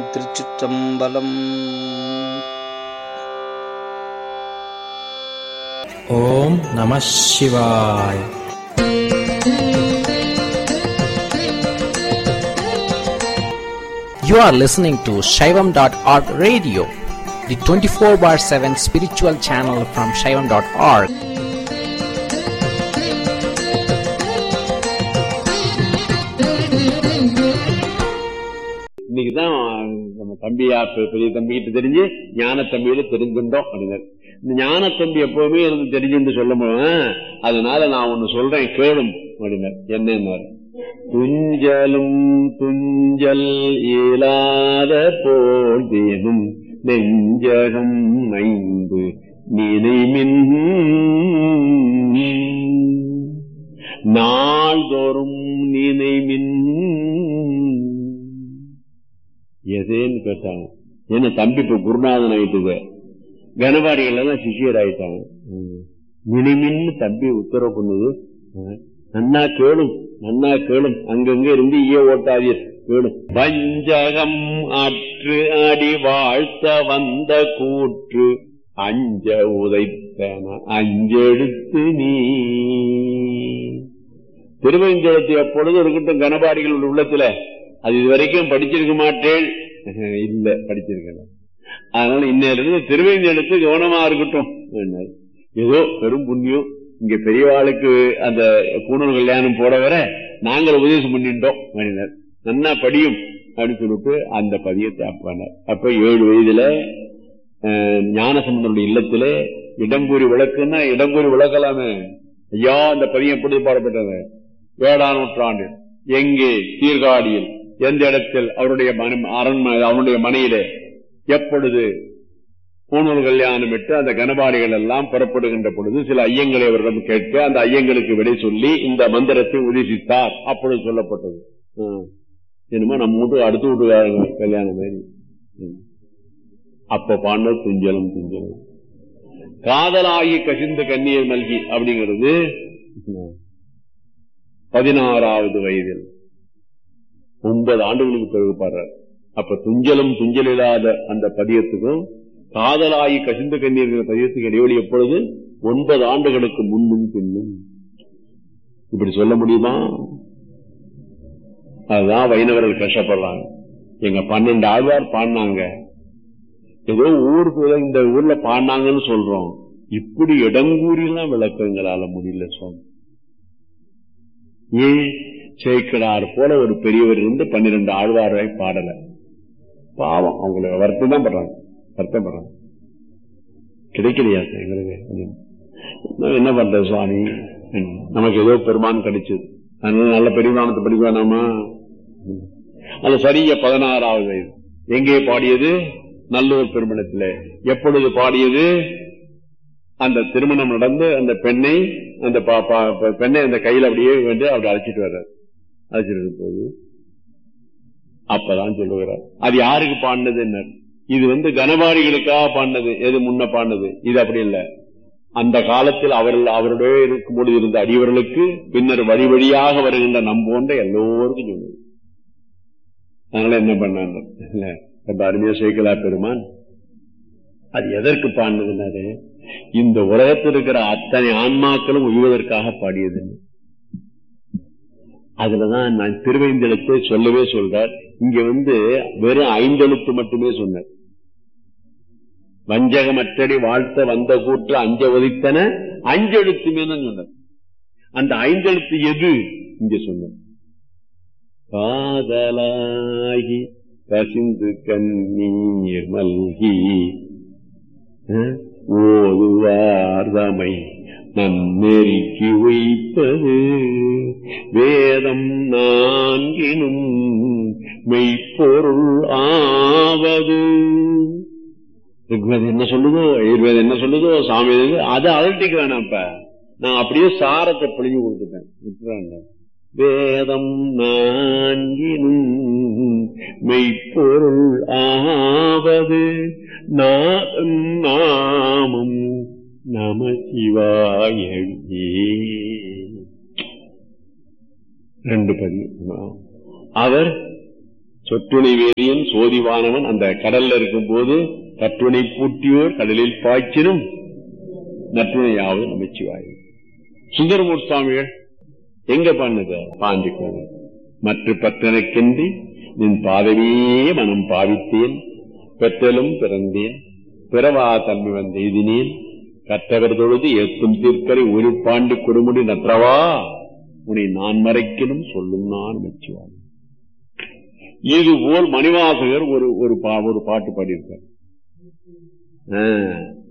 திருச்சிற்றம்பலம் ஓம் நம சிவாய் You are listening to Shaivam.org radio, the 24 bar 7 spiritual channel from Shaivam.org. இன்னைக்குதான் நம்ம தம்பியா பெ- பெரிய தம்பிகிட்ட தெரிஞ்சு ஞான தம்பியில தெரிஞ்சுட்டோம் அப்படின்னாரு இந்த ஞான தம்பி எப்பவுமே எனக்கு தெரிஞ்சுன்னு சொல்லும் அதனால நான் ஒண்ணு சொல்றேன் கேளும் அப்படின்னாரு என்னன்னாரு துஞ்சலும் துஞ்சல் இயலாத போதினும் நெஞ்சகம் ஐந்து நினைமின் நாள்தோறும் நினைமின் எதேன்னு கேட்டாங்க என்ன தம்பி இப்ப குருநாதன் ஆயிட்டுது கனபாடிகள் எல்லாம் சிஷியர் ஆயிட்டாங்க ம். மினிமின்னு தம்பி உத்தரவு பண்ணுது ம். நன்னா கேளும் நன்னா கேளும் அங்கங்க இருந்து ஈய ஓட்டாதீர் கேளும் வஞ்சகம் அற்று அடி வாழ்த்த வந்த கூற்று அஞ்ச உதைத்தன அஞ்செடுத்து நீ திருவஞ்சலத்தை எப்பொழுது இருக்கட்டும் கனபாடிகள் உள்ளத்துல அது இதுவரைக்கும் படிச்சிருக்க மாட்டேன் இல்ல படிச்சிருக்கேன் அதனால இன்னையிலிருந்து திருவேஞ்செழுத்து கவனமா இருக்கட்டும் என்றார். ஏதோ பெரும் புண்ணியம் இங்க பெரியவாளுக்கு அந்த பூணூல் கல்யாணம் போட வர நாங்கள் உபதேசம் பண்ணிட்டோம் அப்படின்னார். நன்னா படியும் அப்படின்னு சொல்லிட்டு அந்த பதியத்தை அப்பானார் அப்ப ஏழு வயதுல அஹ், ஞானசம்பந்தனுடைய இல்லத்துல இடம்பூரி விளக்குன்னா இடம்பூரி விளக்கலாமே ஐயா அந்த பதியம் எப்படி பாடப்பட்டது ஏழாம் நூற்றாண்டு எங்கே சீர்காழியில் எந்த இடத்தில் அவருடைய மன- அரண்மனை அவனுடைய மனையிலே எப்பொழுது பூணூல் கல்யாணம் விட்டு அந்த கனபாடிகள் எல்லாம் புறப்படுகின்ற பொழுது சில ஐயங்களை அவரிடம் கேட்க அந்த ஐயங்களுக்கு விடை சொல்லி இந்த மந்திரத்தை உதேசித்தார் அப்பொழுது சொல்லப்பட்டது ம். என்னமோ நம்ம வீட்டு அடுத்த வீட்டுக்காரங்க கல்யாணம் மாதிரி ம். அப்ப பாண்ட துஞ்சலும் துஞ்சலும் காதலாகி கசிந்த கண்ணீர் நல்கி அப்படிங்கிறது ம், பதினாறாவது வயதில் ஒன்பது ஆண்டுகளுக்கு பிறகு பாடுறார் அப்ப துஞ்சலும் துஞ்சல் இல்லாத அந்த பதியத்துக்கும் காதலாகி கசிந்த கண்ணீர் பதியத்துக்கு இடைவெளி எப்பொழுது ஒன்பது ஆண்டுகளுக்கு முன்னும் பின்னும் இப்படி சொல்ல முடியுமா அதுதான் வைணவர்கள் கஷ்டப்படுறாங்க எங்க பன்னெண்டு ஆழ்வார் பாடினாங்க ஏதோ ஊருக்கு இந்த ஊர்ல பாடினாங்கன்னு சொல்றோம் இப்படி இடங்கூறிலாம் விளக்கங்களால முடியல சுவாமி ஏன் சேக்கடார் போல ஒரு பெரியவர் இருந்து பன்னிரண்டு ஆழ்வாரை பாடல பாவம் அவங்களை வருத்தம் தான் படுறாங்க வருத்தம் படுறாங்க கிடைக்கலையா சார் எங்களுக்கு அப்படின்னு. நான் என்ன பண்றது சுவாமி ம். நமக்கு ஏதோ பெருமான் கிடைச்சது அதனால நல்ல பெருமானத்தை படிக்க வேணாமா ம். அது சரிய பதினாறாவது வயது எங்கே பாடியது நல்லூர் திருமணத்தில் எப்பொழுது பாடியது அந்த திருமணம் நடந்து அந்த பெண்ணை அந்த பா- பா- பா- பெண்ணை அந்த கையில அப்படியே வந்து அப்படி அழைச்சிட்டு வர்றார் அழைச்சிட்டு போது அப்பதான் சொல்லுகிறார் அது யாருக்கு பாடினது என்ன இது வந்து கனபாடிகளுக்காக பாடினது எது முன்ன பாடினது இது அப்படி இல்ல அந்த காலத்தில் அவர்கள் அவருடைய இருக்கும்போது இருந்த அடியவர்களுக்கு பின்னர் வழி வழியாக வருகின்ற நம்போன்ற எல்லோருக்கும் சொன்னது அதனால என்ன பண்ணாங்க இல்ல ரொம்ப அருமையா சேர்க்கலா பெருமான் அது எதற்கு பாடினதுன்னாரு இந்த உலகத்தில் இருக்கிற அத்தனை ஆன்மாக்களும் உய்வதற்காக பாடியது அதுலதான் நான் திருவைந்தெழுத்தை சொல்லவே சொல்றார் இங்க வந்து வெறும் ஐந்தெழுத்து மட்டுமே சொன்னார் வஞ்சகமற்றடி வாழ்த்த வந்த கூற்று அஞ்ச ஒதித்தன அஞ்செழுத்துமே தான் சொன்னார் அந்த ஐந்தெழுத்து எது இங்க சொன்னார் காதலாகி கசிந்து கண்ணீர் மல்கி அஹ், ஓதுவார்தமை நன்னெறிக்கு வைப்பது வேதம் நான்கினும் மெய்ப்பொருள் ஆவது ரிக்வேதம் என்ன சொல்லுதோ ஆயுர்வேதம் என்ன சொல்லுதோ சாமி எது- அதை அழட்டிக்க வேணாம் இப்ப நான் அப்படியே சாரத்தை பிழிஞ்சு கொடுத்துட்டேன் விட்டுறாங்க வேதம் நான்கினும் மெய்ப்பொருள் ஆவது நாதம் நாமம் நம சிவாயே ரெண்டு பதிவு அவர் சொற்றுணை வேதியன் சோதிவானவன் அந்த கடல்ல இருக்கும் போது கற்றுணை பூட்டியோர் கடலில் பாய்ச்சினும் நற்றுணையாவது நமச்சிவாய் சுந்தரமூர் சுவாமிகள் எங்க பண்ணது பாண்டி கோவில் மற்ற பற்றனக்கென்றி நின் பாதவே மனம் பாவித்தேன் பெற்றலும் பிறந்தேன் பிறவா தன்மை வந்த எதினேன் கற்றவர் தொழுது ஏத்தும் தீர்க்கரை ஒரு பாண்டி கொடுமுடி நற்றவா உன்னை நான் மறைக்கணும் சொல்லும் நான் மெச்சுவான் இது போல் மணிவாசகர் ஒரு ஒரு பா- ஒரு பாட்டு பாடியிருக்கார் ஆ,